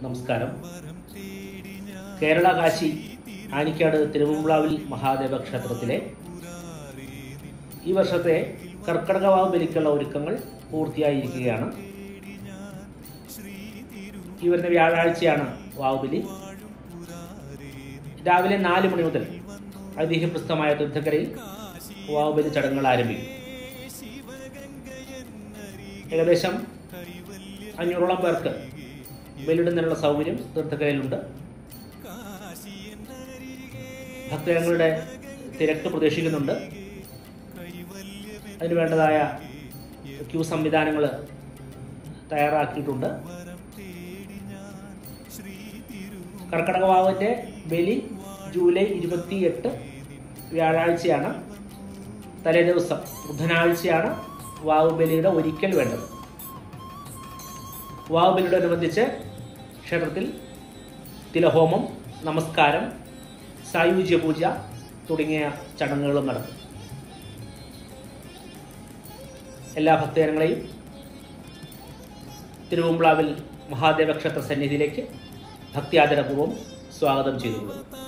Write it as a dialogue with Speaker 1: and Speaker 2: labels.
Speaker 1: നമസ്കാരം കേരള കാശി ആനിക്കാട് തിരുവമ്പ്ലാവിൽ മഹാദേവ ക്ഷേത്രത്തിലെ ഈ വർഷത്തെ കർക്കടക വാവ് ബലിക്കുള്ള ഒരുക്കങ്ങൾ പൂർത്തിയായിരിക്കുകയാണ് ഈ വരുന്ന വ്യാഴാഴ്ചയാണ് വാവുബലി രാവിലെ നാല് മണി മുതൽ ഐതിഹ്യപ്രസ്ഥമായ തീർത്ഥക്കരയിൽ വാവുബലി ചടങ്ങുകൾ ആരംഭിക്കും ഏകദേശം അഞ്ഞൂറോളം പേർക്ക് ബലിയിടുന്നതിനുള്ള സൗകര്യം തീർത്ഥക്കരയിലുണ്ട് ഭക്തജനങ്ങളുടെ തിരക്ക് പ്രതീക്ഷിക്കുന്നുണ്ട് അതിന് വേണ്ടതായ ക്യൂ സംവിധാനങ്ങൾ തയ്യാറാക്കിയിട്ടുണ്ട് കർക്കടക വാവിൻ്റെ ബലി ജൂലൈ ഇരുപത്തി എട്ട് വ്യാഴാഴ്ചയാണ് തലേ ദിവസം ബുധനാഴ്ചയാണ് വാവ് ബലിയുടെ ഒരിക്കൽ വേണ്ടത് വാവ് ബലിയോടനുബന്ധിച്ച് ക്ഷേത്രത്തിൽ തിലഹോമം നമസ്കാരം സായുജ്യ പൂജ തുടങ്ങിയ ചടങ്ങുകളും നടക്കും എല്ലാ ഭക്തജനങ്ങളെയും തിരുവമ്പ്ലാവിൽ മഹാദേവ ക്ഷേത്ര സന്നിധിയിലേക്ക് ഭക്തിയാദരപൂർവ്വം സ്വാഗതം ചെയ്തുകൊള്ളുന്നു